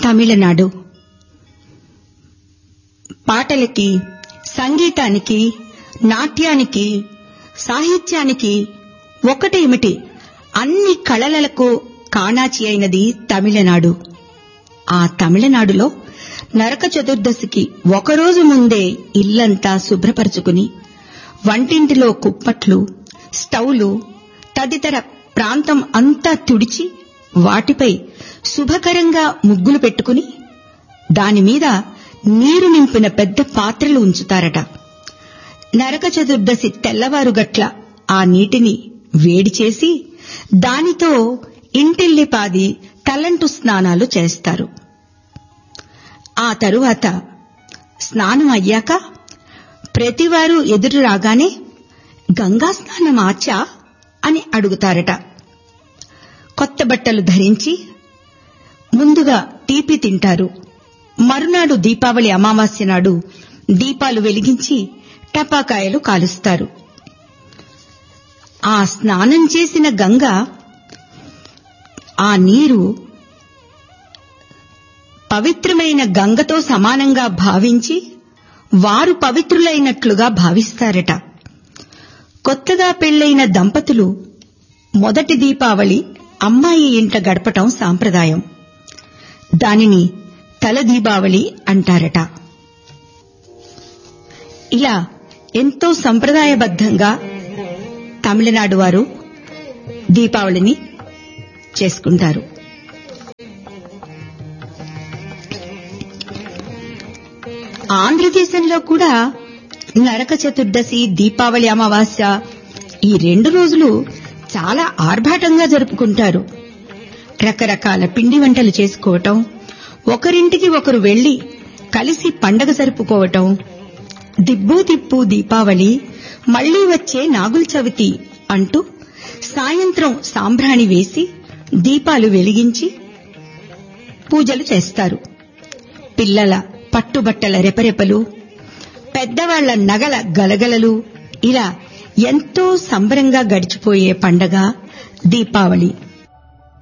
తమిళనాడు పాటలకి సంగీతానికి నాట్యానికి సాహిత్యానికి ఒకటేమిటి అన్ని కళలకు కాణాచి అయినది తమిళనాడు ఆ తమిళనాడులో నరక చతుర్దశికి ఒకరోజు ముందే ఇల్లంతా శుభ్రపరుచుకుని వంటింటిలో కుప్పట్లు స్టవ్లు తదితర ప్రాంతం అంతా తుడిచి వాటిపై శుభకరంగా ముగ్గులు పెట్టుకుని దానిమీద నీరు నింపిన పెద్ద పాత్రలు ఉంచుతారట నరక చతుర్దశి తెల్లవారుగట్ల ఆ నీటిని వేడి చేసి దానితో ఇంటిల్లిపాది తలంటు స్నానాలు చేస్తారు ఆ తరువాత స్నానం అయ్యాక ప్రతివారు ఎదురు రాగానే గంగా స్నానం ఆచా అని అడుగుతారట కొత్త బట్టలు ధరించి ముందుగా తీపి తింటారు మరునాడు దీపావళి అమావాస్య నాడు దీపాలు వెలిగించి టపాకాయలు కాలుస్తారు ఆ స్నానం చేసిన గంగ ఆ నీరు పవిత్రమైన గంగతో సమానంగా భావించి వారు పవిత్రులైనట్లుగా భావిస్తారట కొత్తగా పెళ్లైన దంపతులు మొదటి దీపావళి అమ్మాయి ఇంట గడపటం సాంప్రదాయం దానిని తల దీపావళి అంటారట ఇలా ఎంతో సంప్రదాయబద్ధంగా తమిళనాడు వారు దీపావళిని చేసుకుంటారు ఆంధ్రదేశంలో కూడా నరక చతుర్దశి దీపావళి అమావాస్య ఈ రెండు రోజులు చాలా ఆర్భాటంగా జరుపుకుంటారు రకరకాల పిండి వంటలు చేసుకోవటం ఒకరింటికి ఒకరు వెళ్లి కలిసి పండగ జరుపుకోవటం దిబ్బు తిప్పు దీపావళి మళ్లీ వచ్చే నాగుల చవితి అంటూ సాయంత్రం సాంబ్రాణి వేసి దీపాలు వెలిగించి పూజలు చేస్తారు పిల్లల పట్టుబట్టల రెపరెపలు పెద్దవాళ్ల నగల గలగలలు ఇలా ఎంతో సంబరంగా గడిచిపోయే పండగ దీపావళి